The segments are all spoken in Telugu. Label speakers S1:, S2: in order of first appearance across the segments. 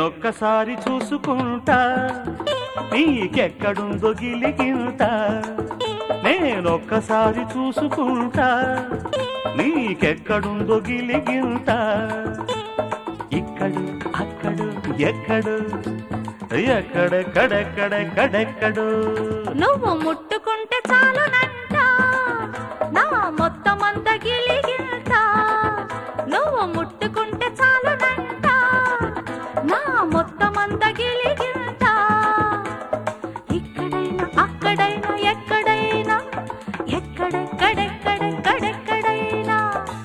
S1: నేనొక్కసారి చూసుకుంటా నీకెక్కడుందో గిలిగింత నేనొక్కసారి చూసుకుంటా నీకెక్కడుందో గిలిగింత ఇక్కడు అక్కడు ఎక్కడు ఎక్కడెక్కడెక్కడెక్కడెక్కడు
S2: నువ్వు ముట్టుకుంటే చాలునంట నా మొత్తం అంత గిలిగిల్త నువ్వు ముట్టుకుంటే చాలునంట నా మొత్తం అంత గిలిగిల్త ఇక్కడైనా అక్కడైనా ఎక్కడైనా ఎక్కడెక్కడెక్కడెక్కడెక్కడైనా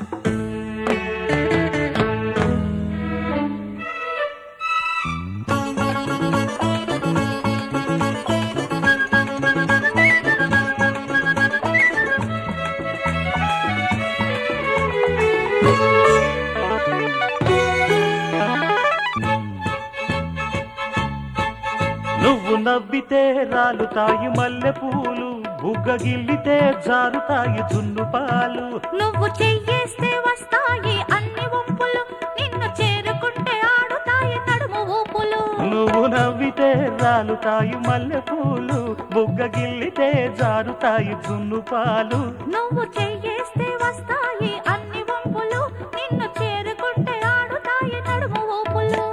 S1: నువ్వు నవ్వితే రాలుతాయి మల్లె పూలు బుగ్గగిల్లితే జారుతాయి జున్ను పాలు
S2: నువ్వు చెయ్యేస్తే వస్తాయి అన్ని వంపులు నిన్ను చేరుకుంటే ఆడుతాయి నడుము ఊపులు
S1: నువ్వు నవ్వితే రాలుతాయి మల్లె పూలు బుగ్గగిల్లితే జారుతాయి జున్ను పాలు
S2: నువ్వు చెయ్యేస్తే వస్తాయి అన్ని వంపులు నిన్ను చేరుకుంటే ఆడుతాయి నడుము ఊపులు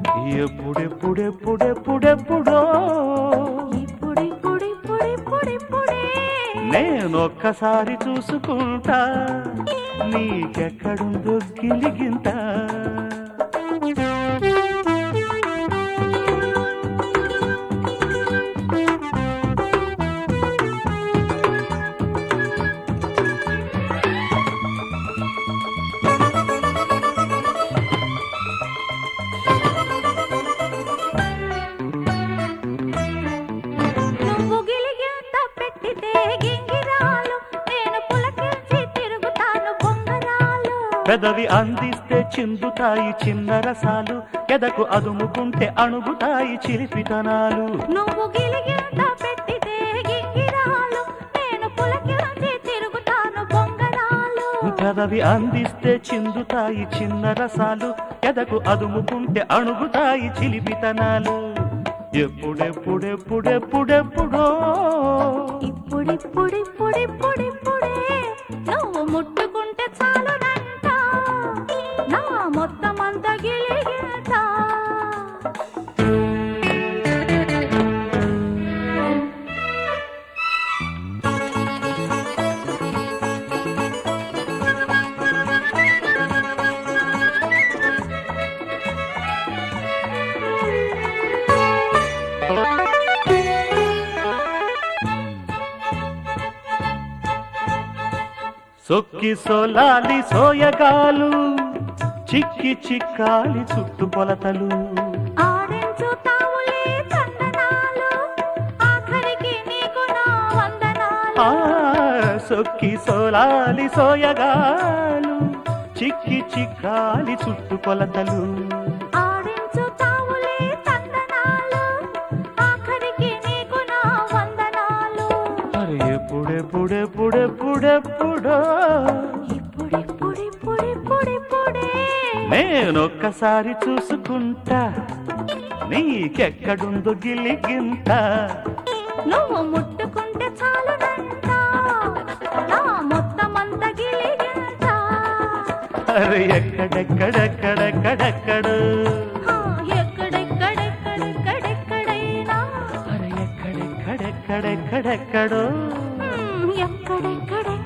S1: ఎప్పుడెప్పుడెప్పుడెప్పుడెప్పుడో
S2: ఇప్పుడిప్పుడిప్పుడిప్పుడిప్పుడే
S1: నేనొక్కసారి చూసుకుంటా నీకెక్కడుందో గిలిగింత
S2: నువ్వు గిలిగిత పెట్టితే గింగిరాలు నేను పులకించి తిరుగుతాను బొంగరాలు
S1: పెదవి అందిస్తే చిందుతాయి చిన్న రసాలు ఎదకు అదుముకుంటే అణుగుతాయి చిలిపితనాలు
S2: నువ్వు గిలిగిత పెట్టితే గింగిరాలు నేను పులకించి తిరుగుతాను బొంగరాలు
S1: పెదవి అందిస్తే చిందుతాయి చిన్న రసాలు ఎదకు అదుముకుంటే అణుగుతాయి చిలిపితనాలు ఎప్పుడెప్పుడెప్పుడెప్పుడెప్పుడో
S2: ఇప్పుడిప్పుడిప్పుడిప్పుడిప్పుడే నువ్వు ముట్టుకుంటే చాలునంట నా మొత్తం అంత గిలిగిత
S1: సొక్కి సోలాలి సోయగాలు చిక్కి చిక్కాలి చుట్టుకొలతలు
S2: ఆడించుతావులే చందనాలు ఆఖరికి నీకు నా వందనాలు
S1: ఆ సొక్కి సోలాలి సోయగాలు చిక్కి చిక్కాలి చుట్టుకొలతలు
S2: ఆడించుతావులే చందనాలు ఆఖరికి నీకు నా వందనాలు
S1: అరే ఎప్పుడెప్పుడెప్పుడెప్పుడెప్పుడో
S2: ఇప్పుడిప్పుడిప్పుడిప్పుడిప్పుడే
S1: నేనొక్కసారి చూసుకుంటా నీకెక్కడుందో గిలిగింత
S2: నువ్వు ముట్టుకుంటే చాలునంట నా మొత్తం అంత గిలిగింత
S1: అరే ఎక్కడెక్కడెక్కడెక్కడెక్కడు
S2: ఆ, ఎక్కడెక్కడెక్కడెక్కడెక్కడైనా
S1: అరే ఎక్కడెక్కడెక్కడెక్కడెక్కడో
S2: మ్, ఎక్కడెక్కడెక్కడెక్కడెక్కడైనా